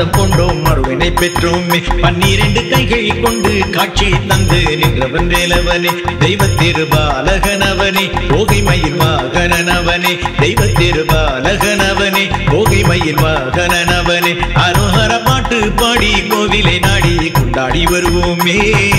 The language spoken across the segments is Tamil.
ஆனந்தம் கொண்டோம் அருளினை பெற்றோமே பன்னிரண்டு கைகள் கொண்டு காட்சி தந்து நின்றவன் வேலவனே தெய்வ திருபாலகனவனே போகை மயில் வாகனனவனே தெய்வ திருபாலகனவனே போகை மயில் வாகனனவனே அரோஹர பாட்டு பாடி கோவிலை நாடி கொண்டாடி வருவோமே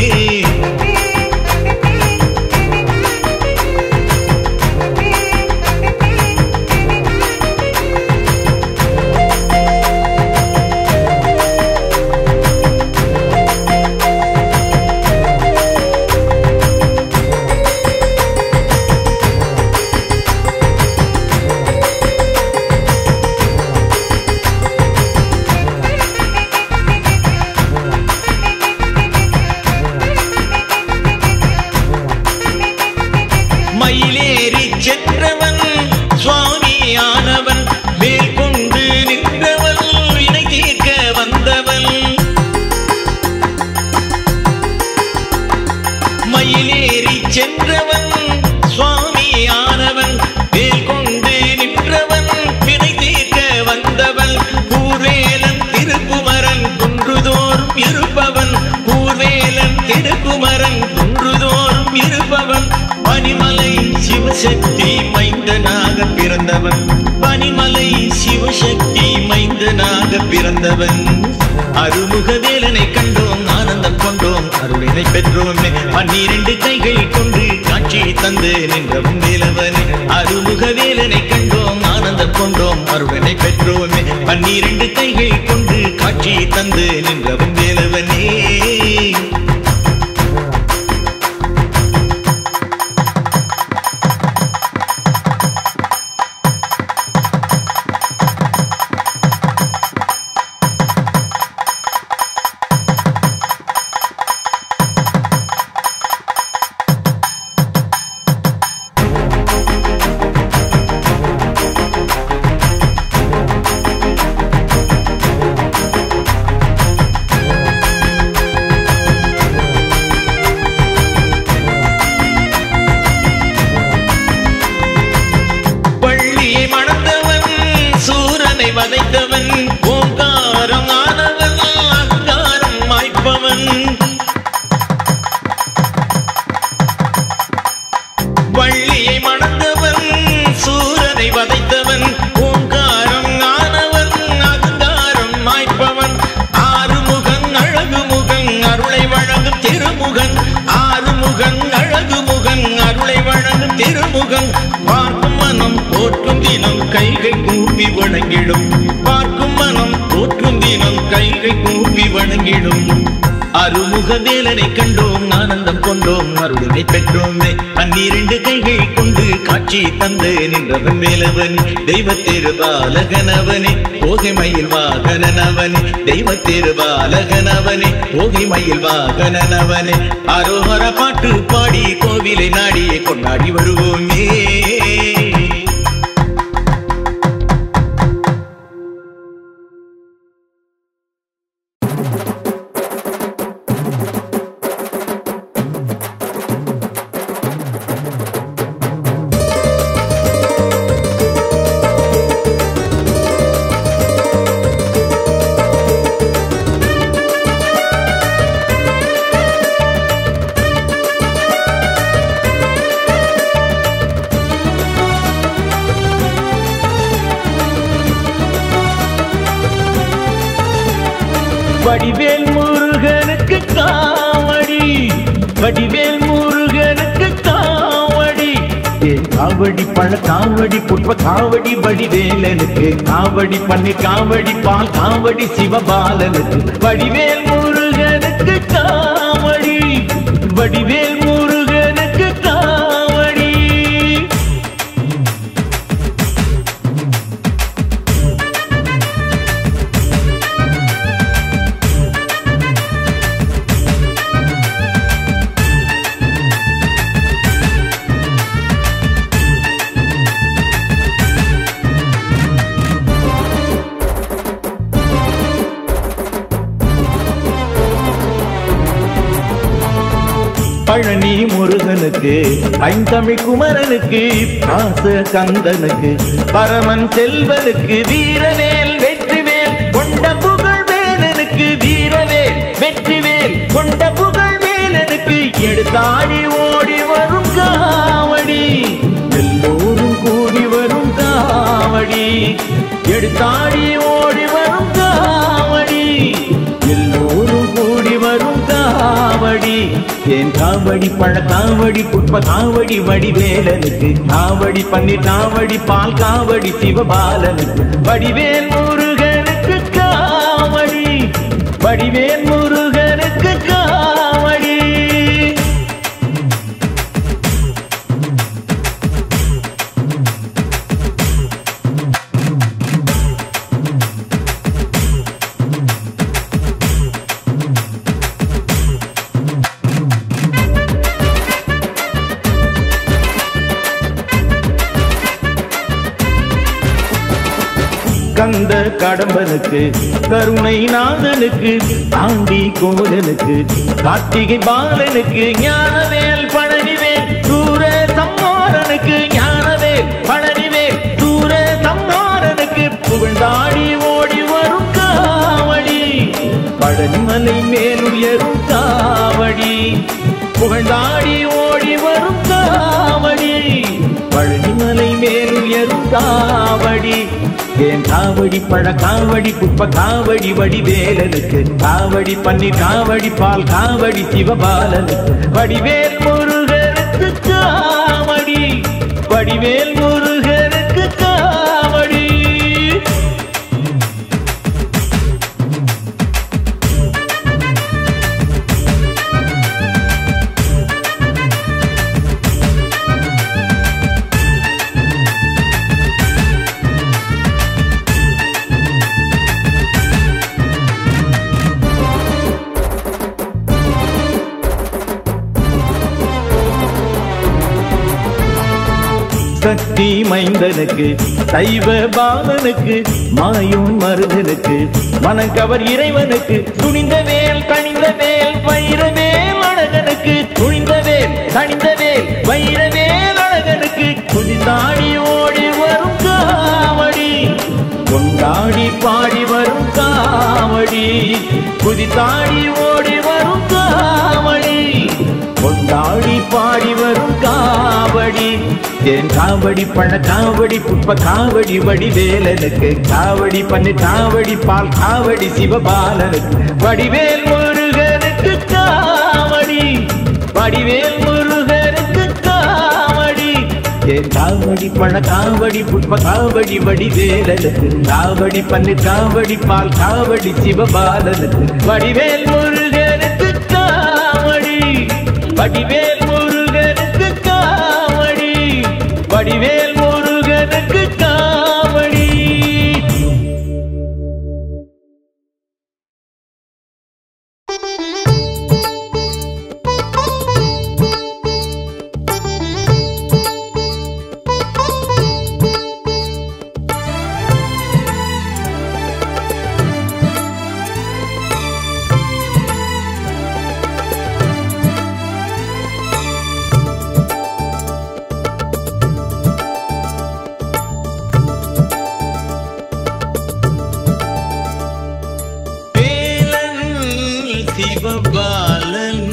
மயிலேறி சென்றவன் சுவாமியானவன் வேல் கொண்டு நின்றவன் வினை தீர்க்க வந்தவன் மயிலேறி சென்றவன் சுவாமியானவன் வேல் கொண்டு நின்றவன் வினை தீர்க்க வந்தவன் பூர்வேலன் திருக்குமரன் குன்றுதோறும் இருப்பவன் பூர்வேலன் திருக்குமரன் குன்றுதோறும் இருப்பவன் பனிமலை சிவசக்தி மைந்தனாக பிறந்தவன் பனிமலை சிவசக்தி மைந்தனாக பிறந்தவன் அருமுக வேலனை கண்டோம் ஆனந்தம் கொண்டோம் அருளினை பெற்றோமே பன்னிரண்டு கைகள் கொண்டு காட்சி தந்து நின்றவன் வேலவனே அருமுக வேலனை கண்டோம் ஆனந்தம் கொண்டோம் அருளினை பெற்றோமே பன்னிரண்டு கைகள் கொண்டு காட்சி தந்து நின்றவன் வேலவனே பள்ளியை மணந்தவன் சூரனை வதைத்தவன் ஓங்காரம் ஆனவன் அங்காரம் மாய்ப்பவன் வள்ளியை மணந்தவன் சூரனை வதைத்தவன் ஓங்காரம் ஆனவன் அங்காரம் மாய்ப்பவன் ஆறுமுகன் அழகு முகன் அருளை வழங்கும் திருமுகன் ஆறுமுகன் அழகு முகன் அருளை வழங்கும் திருமுகன் பார்க்கும் மனம் போற்றும் தினம் கைகள் கூப்பி வணங்கிடும் பார்க்கும் மனம் போற்றும் தினம் கைகள் கூப்பி வணங்கிடும் அருமுக வேலனை கண்டோம் ஆனந்தம் கொண்டோம் அருளினை பெற்றோமே பன்னிரண்டு கைகள் கொண்டு காட்சி தந்து நின்றவன் வேலவன் தெய்வ திருபாலகனவனே போகை மயில் வாகனனவனே தெய்வ திருபாலகனவனே போகை மயில் வாகனனவனே அரோஹர பாட்டு பாடி கோவிலை நாடி கொண்டாடி வருவோமே வடிவேல் முருகனுக்கு காவடி வடிவேல் முருகனுக்கு காவடி ஏன் காவடி பழ காவடி புஷ்ப காவடி வடிவேலனுக்கு காவடி பண்ணி காவடி பால் காவடி சிவபாலனுக்கு வடிவேல் முருகனுக்கு காவடி வடிவேல் முருகனுக்கு காவடி பழனி முருகனுக்கு ஐந்தமிழ் குமரனுக்கு பாச கந்தனுக்கு பரமன் செல்வனுக்கு வீரவேல் வெற்றிவேல் கொண்ட புகழ் வேலனுக்கு வீரவேல் வெற்றிவேல் கொண்ட புகழ் வேலனுக்கு எடுத்தாடி ஓடி வரும் காவடி எல்லோரும் கூடி வரும் காவடி எடுத்தாடி ஓடி வரும் காவடி எல்லோரும் கூடி வரும் காவடி ஏன் காவடி பழ காவடி புஷ்ப காவடி வடிவேலனுக்கு காவடி பன்னீர் காவடி பால் காவடி சிவபாலனுக்கு வடிவேல் முருகனுக்கு காவடி வடிவேல் முருகனுக்கு காவடி கந்த கடம்பனுக்கு கருணை நாதனுக்கு ஆண்டி கோலனுக்கு கார்த்திகை பாலனுக்கு ஞானவேல் பழனிவேல் சூர சம்மாரனுக்கு ஞானவேல் பழனிவேல் சூர சம்மாரனுக்கு புகழ்ந்தாடி ஓடி வரும் காவடி பழனிமலை மேலுயரும் காவடி புகழ்ந்தாடி ஓடி வரும் காவடி பழனிமலை மேலுயரும் காவடி ஏன் காவடி பழ காவடி புஷ்ப காவடி வடிவேலனுக்கு காவடி பன்னி காவடி பால் காவடி சிவபாலனுக்கு வடிவேல் முருகனுக்கு காவடி வடிவேல் முருகனுக்கு காவடி சக்தி மைந்தனுக்கு சைவ பாலனுக்கு மாயும் மருதனுக்கு மனக்கவர் இறைவனுக்கு துணிந்த வேல் கணிந்த வேல் வைரவேல் அழகனுக்கு துணிந்த வேல் கணிந்த வேல் வைரவேல் அழகனுக்கு குதித்தாடி ஓடி வரும் காவடி கொண்டாடி பாடி வரும் காவடி குதித்தாடி ஓடி வரும் காவடி கொண்டாடி பாடி வரும் காவடி என் காவடி பழ காவடி புஷ்ப காவடி வடிவேலனுக்கு காவடி பண்ணு காவடி பால் காவடி சிவபாலனுக்கு வடிவேல் முருகனுக்கு காவடி வடிவேல் முருகனுக்கு காவடி என் காவடி பழ காவடி புஷ்ப காவடி வடிவேலனுக்கு காவடி பண்ணு காவடி பால் காவடி சிவபாலனுக்கு வடிவேல் முருகனுக்கு காவடி வடிவேல் முருகனுக்கு காவடி வடிவேல் முருகனுக்கு காவடி வேலன் சிவபாலன்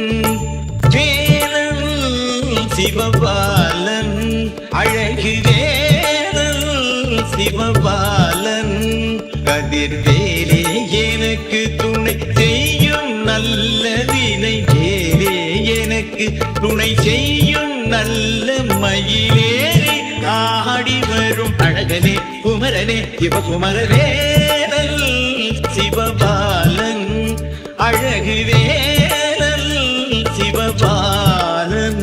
வேலன் சிவபாலன் அழகு வேலன் சிவபாலன் கதிர்வேலே எனக்கு துணை செய்யும் நல்ல வினை வேலே எனக்கு துணை செய்யும் நல்ல மயிலேறி ஆடி வரும் அழகனே குமரனே சிவகுமரவேலன் சிவபாலன் அழகு வேலன் சிவபாலன்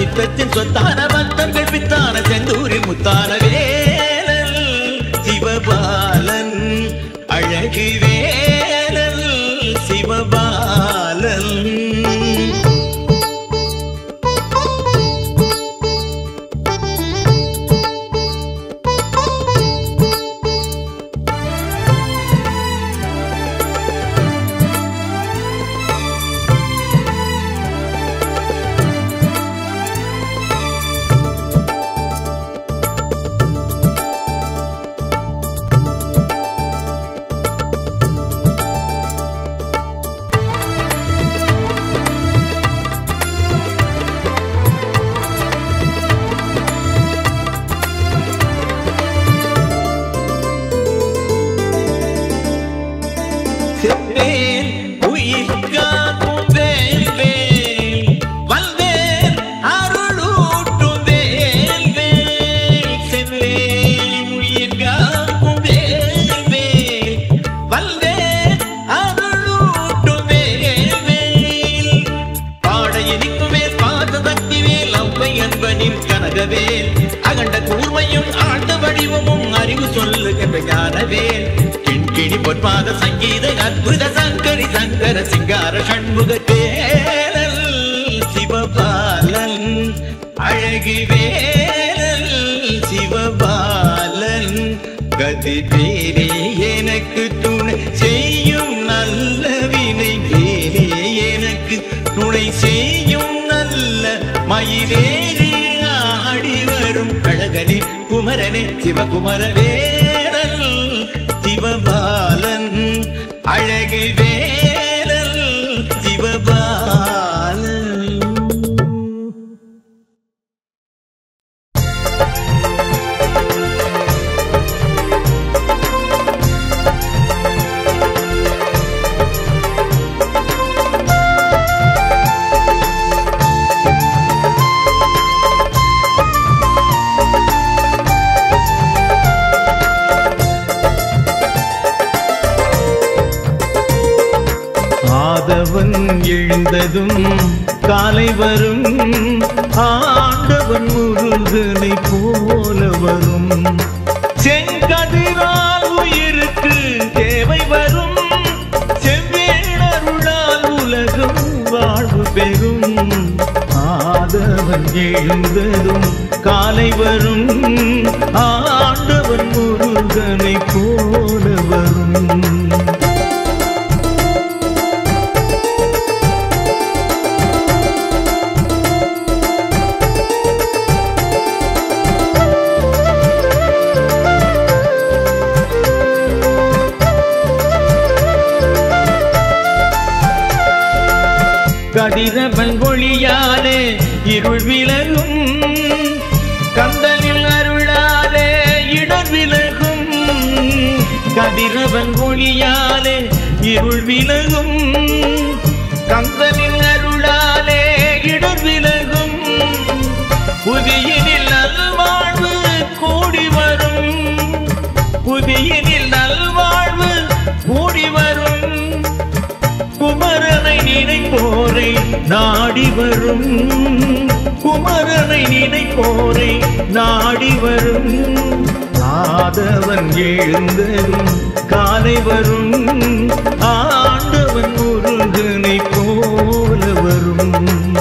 சித்தத்தின் சொத்தான பக்தர்கள் பித்தான செந்தூரில் முத்தான வேலல் சிவபாலன் அழகு வேலல் சிவபாலன் செவ்வேல் உயிர் காக்கும் வேல் வேல் வல்வேல் அருளூட்டும் வேல் வேல் செவ்வேல் உயிர் காக்கும் வேல் வேல் வல்வேல் அருளூட்டும் வேல் வேல் பாட இனிக்கும் வேல் பாத சக்தி வேல் அவ்வை அன்பனின் கனகவேல் அகண்ட கூர்மையும் ஆழ்ந்த வடிவமும் அறிவு சொல்லுகின்ற ஞானவேல் கிண்கிணி பொற்பாத சங்கீத அற்புத சங்கரி சங்கர சிங்கார சண்முக தேரல் சிவபாலன் அழகு வேலல் சிவபாலன் கதி பேரே எனக்கு துணை செய்யும் நல்ல வினை பேரே எனக்கு துணை செய்யும் நல்ல மயிலேறி ஆடி வரும் கழகனே குமரனே சிவகுமர வேரல் சிவபாலன் அழகு வேலல் சிவபாலன் ஆதவன் எழுந்ததும் காலை வரும் ஆண்டவன் முருகனை போல வரும் செங்கதிரால் உயிருக்கு தேவை வரும் செவ்வேணருளால் உலகம் வாழ்வு பெறும் ஆதவன் எழுந்ததும் காலை வரும் ஆண்டவன் முருகனை போல வரும் கதிரவன் ஒளியாலே இருள் விலகும் கந்தனில் அருளாலே இடர் விலகும் கதிரவன் ஒளியாலே இருள் விலகும் கந்தனில் அருளாலே இடர் விலகும் புதியினில் நல்வாழ்வு கூடி வரும் புதியினில் நல்வாழ்வு கூடி வரும் குமரனை நினைப்போரை நாடி வரும் குமரனை நினைப்போரை நாடி வரும் ஆதவன் எழுந்ததும் காலை வரும் ஆண்டவன் முருகனை போல வரும்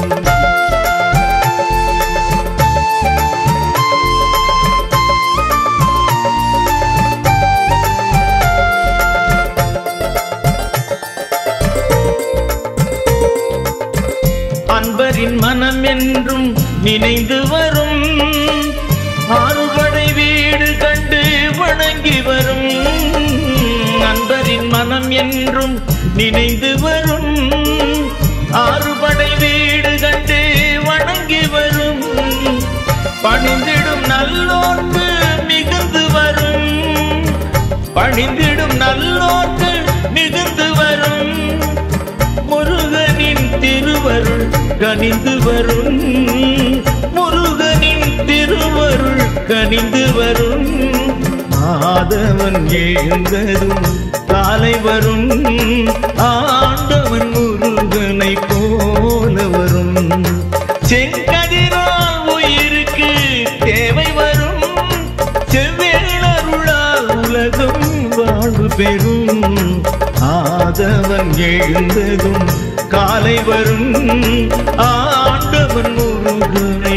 அன்பரின் மனம் என்றும் நினைந்து வரும் ஆறுபடை வீடு கண்டு வணங்கி வரும் அன்பரின் மனம் என்றும் நினைந்து வரும் ஆறுபடை வீடு கண்டு வணங்கி வரும் பணிந்திடும் நல்லோர்க்கு மிகுந்து வரும் பணிந்திடும் நல்லோர்க்கு மிகுந்து வரும் முருகனின் திருவருள் கனிந்து வரும் முருகனின் திருவருள் கனிந்து வரும் ஆதவன் எழுந்ததும் காலை வரும் ஆண்டவன் முருகனை போல வரும் செங்கதிரா எழுந்ததும் காலை வரும் ஆண்டவன் முருகனை